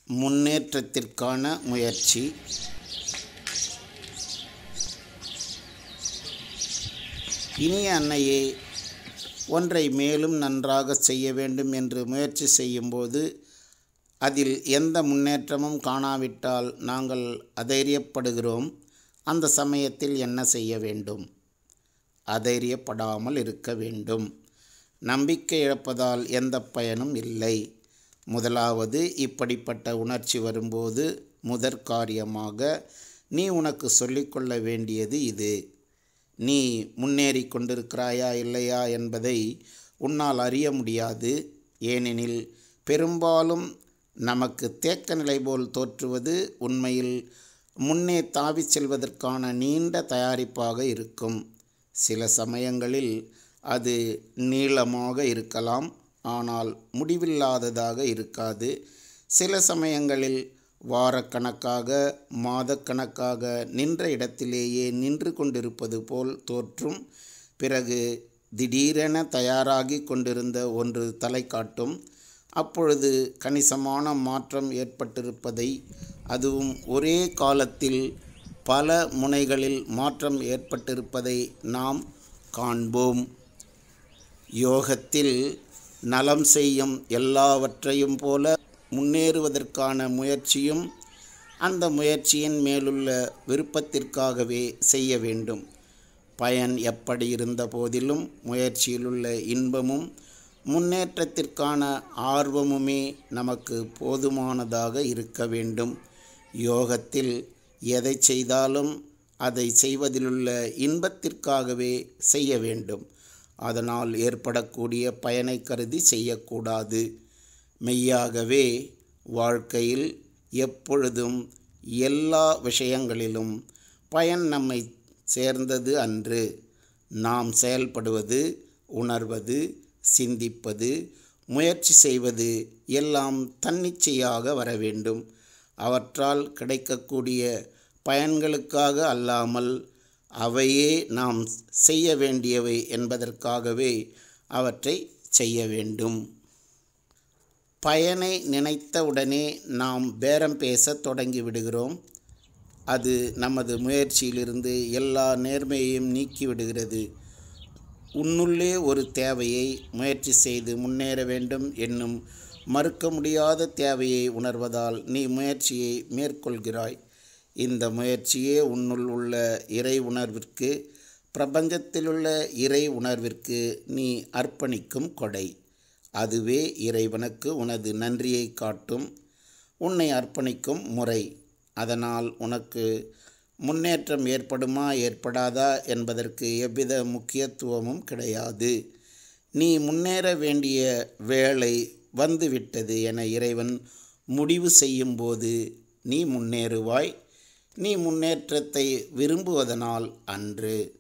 முன்னேற்றத்திற்கான முயற்சி இனிய அன்னையே ஒன்றை மேலும் நன்றாக செய்ய வேண்டும் என்று முயற்சி செய்யும்போது அதில் எந்த முன்னேற்றமும் காணாவிட்டால் நாங்கள் அதைரியப்படுகிறோம் அந்த சமயத்தில் என்ன செய்ய வேண்டும் அதைரியப்படாமல் இருக்க வேண்டும் நம்பிக்கை இழப்பதால் எந்த பயனும் இல்லை முதலாவது இப்படிப்பட்ட உணர்ச்சி வரும்போது முதற் காரியமாக நீ உனக்கு சொல்லிக்கொள்ள வேண்டியது இது நீ முன்னேறி கொண்டிருக்கிறாயா இல்லையா என்பதை உன்னால் அறிய முடியாது ஏனெனில் பெரும்பாலும் நமக்கு தேக்க நிலை போல் தோற்றுவது உண்மையில் முன்னே தாவிச் செல்வதற்கான நீண்ட தயாரிப்பாக இருக்கும் சில சமயங்களில் அது நீளமாக இருக்கலாம் ஆனால் முடிவில்லாததாக இருக்காது சில சமயங்களில் வாரக்கணக்காக மாதக்கணக்காக நின்ற இடத்திலேயே நின்று கொண்டிருப்பது போல் தோற்றும் பிறகு திடீரென தயாராகி கொண்டிருந்த ஒன்று தலை காட்டும் அப்பொழுது கணிசமான மாற்றம் ஏற்பட்டிருப்பதை அதுவும் ஒரே காலத்தில் பல முனைகளில் மாற்றம் ஏற்பட்டிருப்பதை நாம் காண்போம் யோகத்தில் நலம் செய்யும் எல்லாவற்றையும் போல முன்னேறுவதற்கான முயற்சியும் அந்த முயற்சியின் மேலுள்ள விருப்பத்திற்காகவே செய்ய வேண்டும் பயன் எப்படி இருந்த போதிலும் முயற்சியிலுள்ள இன்பமும் முன்னேற்றத்திற்கான ஆர்வமுமே நமக்கு போதுமானதாக இருக்க வேண்டும் யோகத்தில் எதை செய்தாலும் அதை செய்வதிலுள்ள இன்பத்திற்காகவே செய்ய வேண்டும் அதனால் ஏற்படக்கூடிய பயனை கருதி செய்யக்கூடாது மெய்யாகவே வாழ்க்கையில் எப்பொழுதும் எல்லா விஷயங்களிலும் பயன் நம்மை சேர்ந்தது அன்று நாம் செயல்படுவது உணர்வது சிந்திப்பது முயற்சி செய்வது எல்லாம் தன்னிச்சையாக வர வேண்டும் அவற்றால் கிடைக்கக்கூடிய பயன்களுக்காக அல்லாமல் அவையே நாம் செய்ய வேண்டியவை என்பதற்காகவே அவற்றை செய்ய வேண்டும் பயனை நினைத்தவுடனே நாம் பேரம் பேசத் தொடங்கி விடுகிறோம் அது நமது முயற்சியிலிருந்து எல்லா நேர்மையையும் நீக்கிவிடுகிறது உன்னுள்ளே ஒரு தேவையை முயற்சி செய்து முன்னேற வேண்டும் என்னும் மறுக்க முடியாத தேவையை உணர்வதால் நீ முயற்சியை மேற்கொள்கிறாய் இந்த முயற்சியே உன்னுள் உள்ள இறை உணர்விற்கு பிரபஞ்சத்திலுள்ள இறை உணர்விற்கு நீ அர்ப்பணிக்கும் கொடை அதுவே இறைவனுக்கு உனது நன்றியை காட்டும் உன்னை அர்ப்பணிக்கும் முறை அதனால் உனக்கு முன்னேற்றம் ஏற்படுமா ஏற்படாதா என்பதற்கு எவ்வித முக்கியத்துவமும் கிடையாது நீ முன்னேற வேண்டிய வேளை வந்துவிட்டது என இறைவன் முடிவு செய்யும்போது நீ முன்னேறுவாய் நீ முன்னேற்றத்தை விரும்புவதனால் அன்று